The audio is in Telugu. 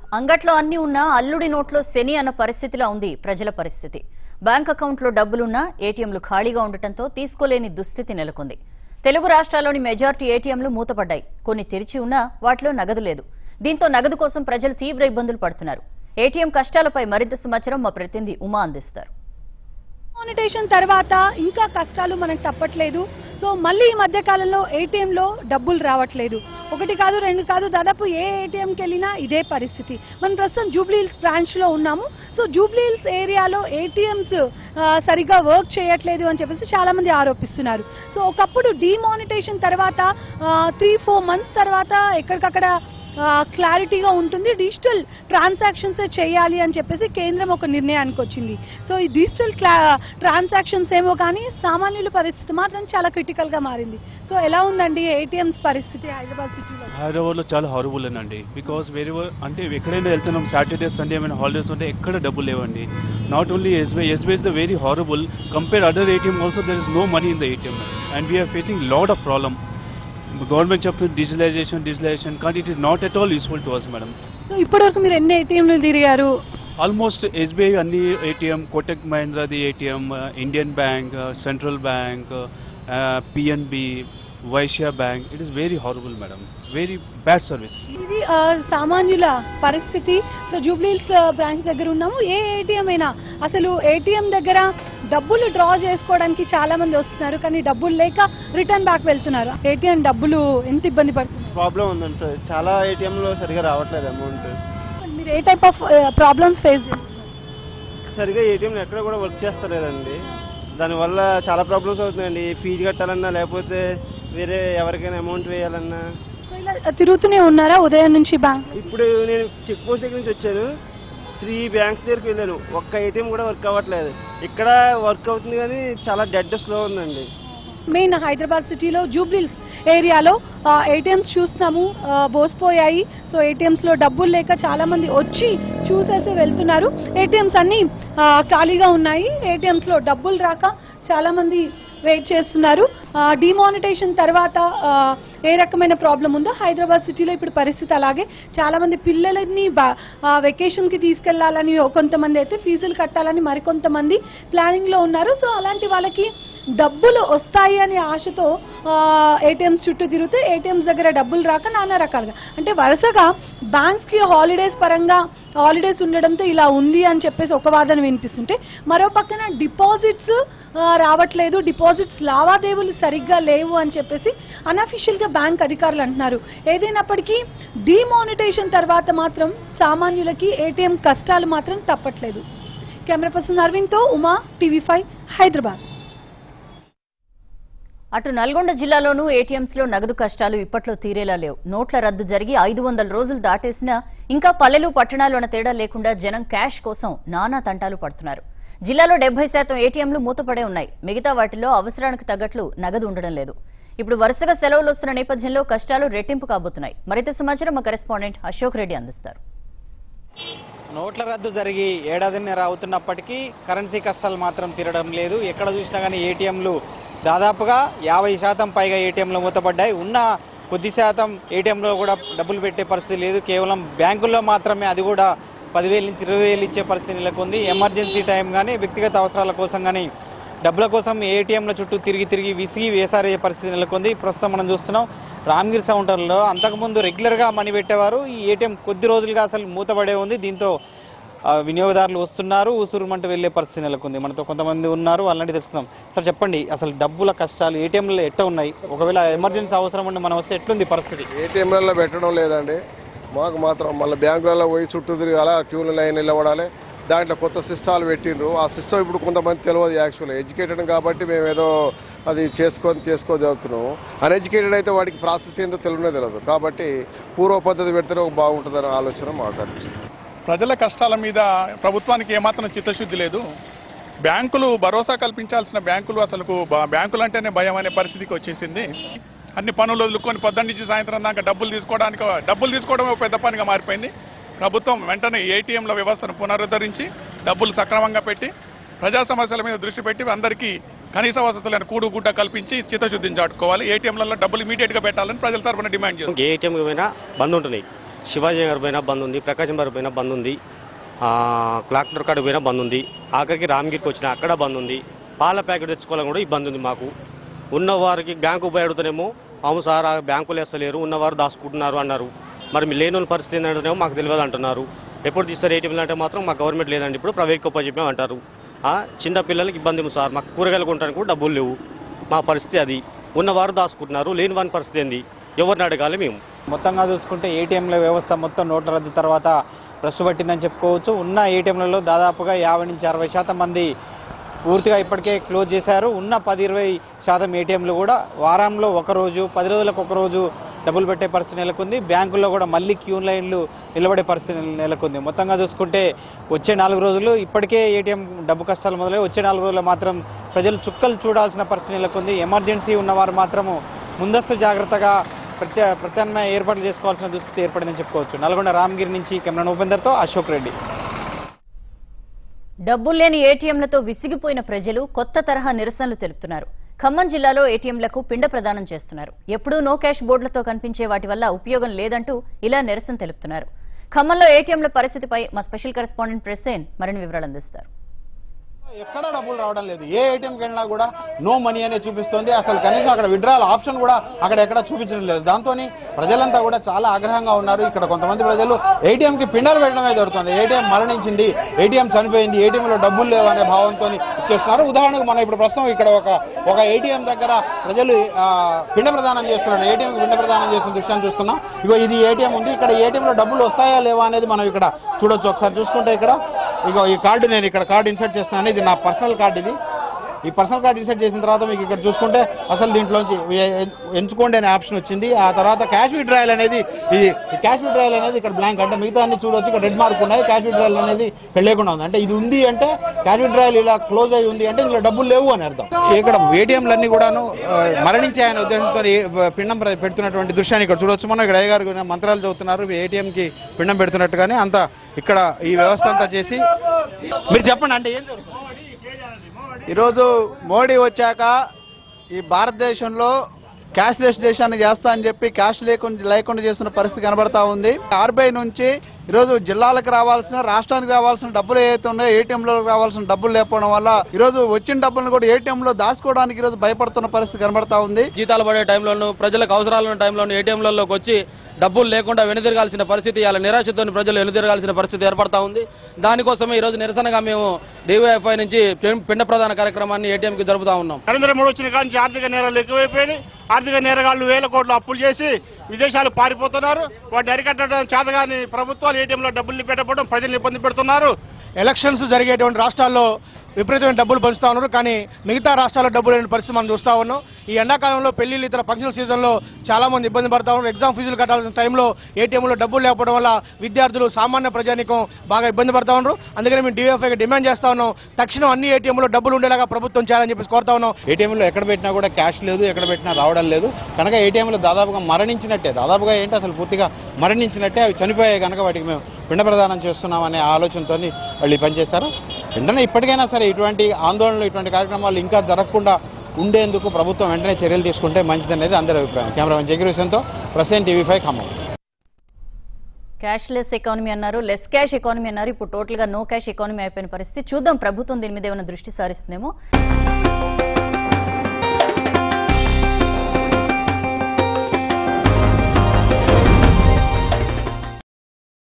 అంగట్లో అన్ని ఉన్నా అల్లుడి నోట్లో శని అన్న పరిస్థితిలో ఉంది ప్రజల పరిస్థితి బ్యాంక్ అకౌంట్లో డబ్బులున్నా ఏటీఎంలు ఖాళీగా ఉండటంతో తీసుకోలేని దుస్థితి నెలకొంది తెలుగు రాష్ట్రాల్లోని మెజార్టీ ఏటీఎంలు మూతపడ్డాయి కొన్ని తెరిచి ఉన్నా వాటిలో నగదు లేదు దీంతో నగదు కోసం ప్రజలు తీవ్ర ఇబ్బందులు పడుతున్నారు ఏటీఎం కష్టాలపై మరింత సమాచారం మా ప్రతినిధి ఉమా అందిస్తారు మానిటేషన్ తర్వాత ఇంకా కష్టాలు మనకు తప్పట్లేదు సో మళ్ళీ ఈ మధ్య కాలంలో ఏటీఎంలో డబ్బులు రావట్లేదు ఒకటి కాదు రెండు కాదు దాదాపు ఏ ఏటీఎంకి వెళ్ళినా ఇదే పరిస్థితి మనం ప్రస్తుతం జూబ్లీ హిల్స్ బ్రాంచ్ లో ఉన్నాము సో జూబ్లీ హిల్స్ ఏరియాలో ఏటీఎంస్ సరిగ్గా వర్క్ చేయట్లేదు అని చెప్పేసి చాలా మంది ఆరోపిస్తున్నారు సో ఒకప్పుడు డిమానిటేషన్ తర్వాత త్రీ ఫోర్ మంత్స్ తర్వాత ఎక్కడికక్కడ క్లారిటీగా ఉంటుంది డిజిటల్ ట్రాన్సాక్షన్స్ చేయాలి అని చెప్పేసి కేంద్రం ఒక నిర్ణయానికి వచ్చింది సో ఈ డిజిటల్ ట్రాన్సాక్షన్స్ ఏమో కానీ సామాన్యుల పరిస్థితి మాత్రం చాలా క్రిటికల్ గా మారింది సో ఎలా ఉందండి ఏటీఎంస్ పరిస్థితి హైదరాబాద్ సిటీలో హైదరాబాద్లో చాలా హారబుల్ అండి బికాస్ వేరే అంటే ఎక్కడైనా వెళ్తున్నాం సాటర్డే సండే ఏమైనా హాలిడేస్ ఉంటే ఎక్కడ డబ్బులు లేవండి not only SBI SBI is the very horrible compare other ATM also there is no money in the ATM and we are facing lot of problem government చెప్తుంది డిజిటలైజేషన్ డిజిటలైజేషన్ కానీ it is not at all useful to us madam so ఇప్పటివరకు మీరు ఎన్ని ఏటీఎంలు తిరిగారు ఆల్మోస్ట్ ఎస్బీఐ అన్ని ఏటీఎం కోటక్ మహీంద్రాది ATM Indian bank central bank PNB Vysya bank it is very horrible madam very bad service ఇది ఆ, సామాన్యుల పరిస్థితి సో జూబ్లీహిల్స్ బ్రాంచ్ దగ్గర ఉన్నాము ఏ ఏటీఎం అయినా అసలు ఏటీఎం దగ్గర డబ్బులు డ్రా చేసుకోవడానికి చాలా మంది వస్తున్నారు కానీ డబ్బులు లేక రిటర్న్ బ్యాక్ వెళ్తున్నారు ఏటీఎం డబ్బులు ఎంత ఇబ్బంది పడుతున్నారు ప్రాబ్లం ఉందంటే చాలా ఏటీఎంలో సరిగా రావట్లేదు అమౌంట్ మీరు ఏ టైప్ ఆఫ్ ప్రాబ్లమ్స్ ఫేస్ చేస్తున్నారు సరిగా ఏటీఎంలు ఎక్కడ కూడా వర్క్ చేస్తలేదండి దానివల్ల చాలా ప్రాబ్లమ్స్ అవుతున్నాయండి ఫీజు కట్టాలన్నా లేకపోతే వేరే ఎవరికైనా అమౌంట్ వేయాలన్నా సో ఇలా తిరుగుతూనే ఉన్నారా ఉదయం నుంచి బ్యాంక్ ఇప్పుడు నేను చెక్ పోస్ట్ దగ్గర నుంచి వచ్చాను త్రీ బ్యాంక్స్ దగ్గరికి వెళ్ళాను ఒక్క ఏటీఎం కూడా వర్క్ అవ్వట్లేదు ఇక్కడ వర్క్ అవుతుంది కానీ చాలా డెడ్ స్లో ఉందండి మెయిన్ హైదరాబాద్ సిటీలో జూబ్లీల్స్ ఏరియాలో ఏటీఎంస్ చూస్తున్నాము ఆ, బోసిపోయాయి సో ఏటీఎంస్ లో డబ్బులు లేక చాలా మంది వచ్చి చూసేసి వెళ్తున్నారు ఏటీఎంస్ అన్ని ఆ, ఖాళీగా ఉన్నాయి ఏటీఎంస్ లో డబ్బులు రాక చాలా మంది వెయిట్ చేస్తున్నారు డిమానిటేషన్ తర్వాత ఆ, ఏ రకమైన ప్రాబ్లం ఉందో హైదరాబాద్ సిటీలో ఇప్పుడు పరిస్థితి అలాగే చాలా మంది పిల్లలని వెకేషన్ కి తీసుకెళ్లాలని కొంతమంది అయితే ఫీజులు కట్టాలని మరికొంతమంది ప్లానింగ్ లో ఉన్నారు సో అలాంటి వాళ్ళకి డబ్బులు వస్తాయి అనే ఆశతో ఏటీఎంస్ చుట్టూ తిరిగితే ఏటీఎంస్ దగ్గర డబ్బులు రాక నానా రకాలుగా అంటే వరుసగా బ్యాంక్స్ కి హాలిడేస్ పరంగా హాలిడేస్ ఉండడంతో ఇలా ఉంది అని చెప్పేసి ఒక వాదన వినిపిస్తుంటే మరో పక్కన డిపాజిట్స్ రావట్లేదు డిపాజిట్స్ లావాదేవీలు సరిగ్గా లేవు అని చెప్పేసి అనఫిషియల్ గా బ్యాంక్ అధికారులు అంటున్నారు ఏదైనప్పటికీ డిమానిటేషన్ తర్వాత మాత్రం సామాన్యులకి ఏటీఎం కష్టాలు మాత్రం తప్పట్లేదు కెమెరా పర్సన్ అరవింద్తో ఉమా టీవీ ఫైవ్ హైదరాబాద్ అటు నల్గొండ జిల్లాలోనూ ఏటీఎంస్ లో నగదు కష్టాలు ఇప్పట్లో తీరేలా లేవు నోట్ల రద్దు జరిగి ఐదు వందల రోజులు దాటేసినా ఇంకా పల్లెలు పట్టణాలు అన్న తేడా లేకుండా జనం క్యాష్ కోసం నానా తంటాలు పడుతున్నారు జిల్లాలో డెబ్బై శాతం ఏటీఎంలు మూతపడే ఉన్నాయి మిగతా వాటిలో అవసరానికి తగ్గట్లు నగదు ఉండడం లేదు ఇప్పుడు వరుసగా సెలవులు వస్తున్న నేపథ్యంలో కష్టాలు రెట్టింపు కాబోతున్నాయి మరింత సమాచారం మా కరెస్పాండెంట్ అశోక్ రెడ్డి అందిస్తారు నోట్ల రద్దు జరిగి ఏడాదిన్నర అవుతున్నప్పటికీ కరెన్సీ కష్టాలు మాత్రం తీరడం లేదు ఎక్కడ చూసినా కానీ ఏటీఎంలు దాదాపుగా యాభై శాతం పైగా ఏటీఎంలు మూతపడ్డాయి ఉన్న కొద్ది శాతం ఏటీఎంలో కూడా డబ్బులు పెట్టే పరిస్థితి లేదు కేవలం బ్యాంకుల్లో మాత్రమే అది కూడా పదివేల నుంచి ఇరవై వేలు ఇచ్చే పరిస్థితి నెలకొంది ఎమర్జెన్సీ టైం కానీ వ్యక్తిగత అవసరాల కోసం కానీ డబ్బుల కోసం ఏటీఎంల చుట్టూ తిరిగి తిరిగి విసిగి వేసారయ్యే పరిస్థితి నెలకొంది ప్రస్తుతం మనం చూస్తున్నాం రామగిరి కౌంటర్లో అంతకుముందు రెగ్యులర్గా మనీ పెట్టేవారు ఈ ఏటీఎం కొద్ది రోజులుగా అసలు మూతపడే ఉంది దీంతో ఆ, వినియోగదారులు వస్తున్నారు ఊసురుమంటూ వెళ్ళే పరిస్థితి నెలకొంది మనతో కొంతమంది ఉన్నారు వాళ్ళని తెలుసుకుందాం సార్ చెప్పండి అసలు డబ్బుల కష్టాలు ఏటీఎంలు ఎట్ట ఉన్నాయి ఒకవేళ ఎమర్జెన్సీ అవసరం ఉండి మనం వస్తే ఎట్లుంది పరిస్థితి ఏటీఎంలలో పెట్టడం లేదండి మాకు మాత్రం మళ్ళీ బ్యాంకులలో పోయి చుట్టూ తిరగాల క్యూల లైన్ నిలబడాలి దాంట్లో కొత్త సిస్టాలు పెట్టిండ్రు ఆ సిస్టమ్ ఇప్పుడు కొంతమంది తెలియదు యాక్చువల్గా ఎడ్యుకేటెడ్ కాబట్టి మేము ఏదో అది చేసుకొని చేసుకో చదువుతున్నాము అన్ఎడ్యుకేటెడ్ అయితే వాడికి ప్రాసెస్ ఏందో తెలియనే తెలియదు కాబట్టి పూర్వ పద్ధతి పెడితేనే ఒక బాగుంటుందనే ఆలోచన మాకు అనిపిస్తుంది ప్రజల కష్టాల మీద ప్రభుత్వానికి ఏమాత్రం చిత్తశుద్ధి లేదు బ్యాంకులు భరోసా కల్పించాల్సిన బ్యాంకులు అసలు బ్యాంకులు అంటేనే భయం అనే పరిస్థితికి వచ్చేసింది అన్ని పనులు వదులుకొని పొద్దున్న నుంచి సాయంత్రం దాకా డబ్బులు తీసుకోవడానికి డబ్బులు తీసుకోవడం ఒక పెద్ద పనిగా మారిపోయింది ప్రభుత్వం వెంటనే ఏటీఎంల వ్యవస్థను పునరుద్ధరించి డబ్బులు సక్రమంగా పెట్టి ప్రజా సమస్యల మీద దృష్టి పెట్టి అందరికీ కనీస వసతులను కూడు గుడ్డ కల్పించి చిత్తశుద్ధిని చాటుకోవాలి ఏటీఎంలలో డబ్బులు ఇమీడియట్ గా పెట్టాలని ప్రజల తరఫున డిమాండ్ చేస్తారు ఏ ఏటీఎం పోయినా బంద్ ఉంటున్నాయి శివాజీ నగర్ పోయినా బంద్ ఉంది ప్రకాశం నగర్ పోయినా బంద్ ఉంది ఆ, క్లాక్ కాడ పోయినా బంద్ ఉంది ఆఖరికి రామగిరికి వచ్చిన అక్కడ బంద్ ఉంది పాల ప్యాకెట్ తెచ్చుకోవాలని కూడా ఇబ్బంది ఉంది మాకు ఉన్నవారికి బ్యాంకు పోయి అడుగుతానేమో అవును సార్ ఆ బ్యాంకులు వేస్తలేరు ఉన్నవారు దాచుకుంటున్నారు అన్నారు మరి మీ లేని వాళ్ళ పరిస్థితి ఏంటంటేమో మాకు తెలియదు అంటున్నారు ఎప్పుడు తీస్తారు ఏటీఎంలు అంటే మాత్రం మాకు గవర్నమెంట్ లేదండి ఇప్పుడు ప్రైవేట్ గొప్ప చెప్పాము అంటారు ఆ, చిన్న పిల్లలకి ఇబ్బంది ఉంది సార్ మాకు కూరగాయలు కొనడానికి కూడా డబ్బులు లేవు మా పరిస్థితి అది ఉన్నవారు దాచుకుంటున్నారు లేని వారి పరిస్థితి ఏంది ఎవరిని అడగాలి మేము మొత్తంగా చూసుకుంటే ఏటీఎంల వ్యవస్థ మొత్తం నోట్ల రద్దు తర్వాత ప్రశ్న పట్టిందని చెప్పుకోవచ్చు ఉన్న ఏటీఎంలలో దాదాపుగా యాభై నుంచి అరవై శాతం మంది పూర్తిగా ఇప్పటికే క్లోజ్ చేశారు ఉన్న పది ఇరవై శాతం ఏటీఎంలు కూడా వారంలో ఒక రోజు పది రోజులకు ఒక రోజు డబ్బులు పెట్టే పరిస్థితి నెలకొంది బ్యాంకుల్లో కూడా మళ్ళీ క్యూ లైన్లు నిలబడే పరిస్థితి నెలకొంది మొత్తంగా చూసుకుంటే వచ్చే నాలుగు రోజులు ఇప్పటికే ఏటీఎం డబ్బు కష్టాలు మొదలై వచ్చే నాలుగు రోజులు మాత్రం ప్రజలు చుక్కలు చూడాల్సిన పరిస్థితి నెలకొంది ఎమర్జెన్సీ ఉన్నవారు మాత్రము ముందస్తు జాగ్రత్తగా ప్రత్యా ప్రత్యామ్నాయ ఏర్పాట్లు చేసుకోవాల్సిన దుస్థితి ఏర్పడిందని చెప్పుకోవచ్చు నల్గొండ రామగిరి నుంచి కెమెరా ఉపేందర్తో అశోక్ రెడ్డి డబ్బులు లేని ఏటీఎంలతో విసిగిపోయిన ప్రజలు కొత్త తరహా నిరసనలు తెలుపుతున్నారు ఖమ్మం జిల్లాలో ఏటీఎంలకు పిండ ప్రదానం చేస్తున్నారు ఎప్పుడూ నో క్యాష్ బోర్డులతో కనిపించే వాటి వల్ల ఉపయోగం లేదంటూ ఇలా నిరసన తెలుపుతున్నారు ఖమ్మంలో ఏటీఎంల పరిస్థితిపై మా స్పెషల్ కరెస్పాండెంట్ ప్రెసేన్ మరిన్ని వివరాలు అందిస్తారు ఎక్కడ డబ్బులు రావడం లేదు ఏ ఏటీఎంకి వెళ్ళినా కూడా నో మనీ అనే చూపిస్తుంది అసలు కనీసం అక్కడ విడ్రాల్ ఆప్షన్ కూడా అక్కడ ఎక్కడ చూపించడం లేదు దాంతో ప్రజలంతా కూడా చాలా ఆగ్రహంగా ఉన్నారు ఇక్కడ కొంతమంది ప్రజలు ATM కి పిండలు పెట్టడమే జరుగుతుంది ఏటీఎం మరణించింది ఏటీఎం చనిపోయింది ATM లో డబ్బులు లేవు అనే భావంతో ఇచ్చేస్తున్నారు ఉదాహరణకు మనం ఇప్పుడు ప్రస్తుతం ఇక్కడ ఒక ఒక ఏటీఎం దగ్గర ప్రజలు ఆ, పిండ ప్రదానం చేస్తున్నారు ఏటీఎం పిండ ప్రదానం చేస్తున్న దృశ్యాన్ని చూస్తున్నాం ఇగో ఇది ఏటీఎం ఉంది ఇక్కడ ఏటీఎం లో డబ్బులు వస్తాయా లేవా అనేది మనం ఇక్కడ చూడొచ్చు ఒకసారి చూసుకుంటే ఇక్కడ ఇగో ఈ కార్డు నేను ఇక్కడ కార్డు ఇన్సర్ట్ చేస్తున్నాను ఇది నా పర్సనల్ కార్డు ఇది ఈ పర్సనల్ కార్డు ఇన్సర్ట్ చేసిన తర్వాత మీకు ఇక్కడ చూసుకుంటే అసలు దీంట్లోంచి ఎ- ఎంచుకోండి అనే ఆప్షన్ వచ్చింది ఆ తర్వాత క్యాష్ విడ్రాయల్ అనేది ఇది ఈ క్యాష్ విడ్రాయల్ అనేది ఇక్కడ బ్లాంక్ అంటే మిగతా అన్ని చూడొచ్చు ఇక్కడ రెడ్ మార్క్ ఉన్నాయి క్యాష్ విడ్రాయల్ అనేది ఇక్కడ లేకుండా ఉంది అంటే ఇది ఉంది అంటే క్యాష్ విడ్రాయల్ ఇలా క్లోజ్ అయి ఉంది అంటే ఇందులో డబ్బులు లేవు అని అర్థం ఇక్కడ ఏటీఎంలన్నీ కూడాను ఆ, మరణించాయనే ఉద్దేశంతో ఈ పిండం ప్ర- పెడుతున్నటువంటి దృశ్యాన్ని ఇక్కడ చూడొచ్చు మనం ఇక్కడ అయ్యగారు కూడా మంత్రాలు చదువుతున్నారు ఏటీఎం కి పిండం పెడుతున్నట్టుగానే అంతా ఇక్కడ ఈ వ్యవస్థ అంతా చేసి మీరు చెప్పండి అంటే ఏం జరుగుతుంది ఈరోజు మోడీ వచ్చాక ఈ భారతదేశంలో క్యాష్లెస్ దేశాన్ని చేస్తా అని చెప్పి క్యాష్ లేకుండా లేకుండా చేస్తున్న పరిస్థితి కనబడతా ఉంది ఆర్బీఐ నుంచి ఈరోజు జిల్లాలకు రావాల్సిన రాష్ట్రానికి రావాల్సిన డబ్బులు ఏవైతే ఉన్నాయో ఏటీఎంలో రావాల్సిన డబ్బులు లేకపోవడం వల్ల ఈరోజు వచ్చిన డబ్బులను కూడా ఏటీఎంలో దాచుకోవడానికి ఈరోజు భయపడుతున్న పరిస్థితి కనబడతా ఉంది జీతాలు పడే టైంలోనూ ప్రజలకు అవసరాలు ఉన్న టైంలోనూ ఏటీఎంలలోకి వచ్చి డబ్బులు లేకుండా వెనుదిరగాల్సిన పరిస్థితి ఇలా నిరాశతో ప్రజలు వెనుదిరగాల్సిన పరిస్థితి ఏర్పడతా ఉంది దానికోసమే ఈ రోజు నిరసనగా మేము డివైఎఫ్ఐ నుంచి పిం- పిండ ప్రధాన కార్యక్రమాన్ని ఏటీఎంకి జరుపుతా ఉన్నాం నరేంద్ర మోడీ వచ్చిన కాడి నుంచి ఆర్థిక నేరాలు ఎక్కువైపోయినాయి ఆర్థిక నేరగాళ్లు వేల కోట్లు అప్పులు చేసి విదేశాలు పారిపోతున్నారు వాటిని అరికట్టడం చేతగాని ప్రభుత్వాలు ఏటీఎంలో డబ్బులు పెట్టకపోవడం ప్రజలు ఇబ్బంది పెడుతున్నారు ఎలక్షన్స్ జరిగేటువంటి రాష్ట్రాల్లో విపరీతమైన డబ్బులు పంచుతా ఉన్నారు కానీ మిగతా రాష్ట్రాల్లో డబ్బులు లేని పరిస్థితి మనం చూస్తా ఉన్నాం ఈ ఎండాకాలంలో పెళ్లిళ్ళు ఇతర ఫంక్షన్ సీజన్లో చాలా మంది ఇబ్బంది పడతా ఉన్నారు ఎగ్జామ్ ఫీజులు కట్టాల్సిన టైంలో ఏటీఎంలో డబ్బులు లేకపోవడం వల్ల విద్యార్థులు సామాన్య ప్రజానికం బాగా ఇబ్బంది పడతా ఉన్నారు అందుకని మేము డిఎఫ్ఐకి డిమాండ్ చేస్తా ఉన్నాం తక్షణం అన్ని ఏటీఎంలో డబ్బులు ఉండేలాగా ప్రభుత్వం చేయాలని చెప్పేసి కోరుతా ఉన్నాం ఏటీఎంలో ఎక్కడ పెట్టినా కూడా క్యాష్ లేదు ఎక్కడ పెట్టినా రావడం లేదు కనుక ఏటీఎంలో దాదాపుగా మరణించినట్టే దాదాపుగా ఏంటి అసలు పూర్తిగా మరణించినట్టే అవి చనిపోయాయి కనుక వాటికి మేము పిండ ప్రదానం చేస్తున్నాం అనే ఆలోచనతో వాళ్ళు ఈ పని చేస్తారు వెంటనే ఇప్పటికైనా సరే ఇటువంటి ఆందోళనలు ఇటువంటి కార్యక్రమాలు ఇంకా జరగకుండా ఉండేందుకు ప్రభుత్వం వెంటనే చర్యలు తీసుకుంటే మంచిదనేది అందరి అభిప్రాయం కెమెరామెన్ జగిరిసంతో present TV five Khammam cashless economy అన్నారు లెస్ క్యాష్ ఎకానమీ అన్నారు ఇప్పుడు టోటల్ గా నో క్యాష్ ఎకానమీ అయిపోయిన పరిస్థితి చూద్దాం ప్రభుత్వం దీని మీద ఏమైనా దృష్టి సారిస్తుందేమో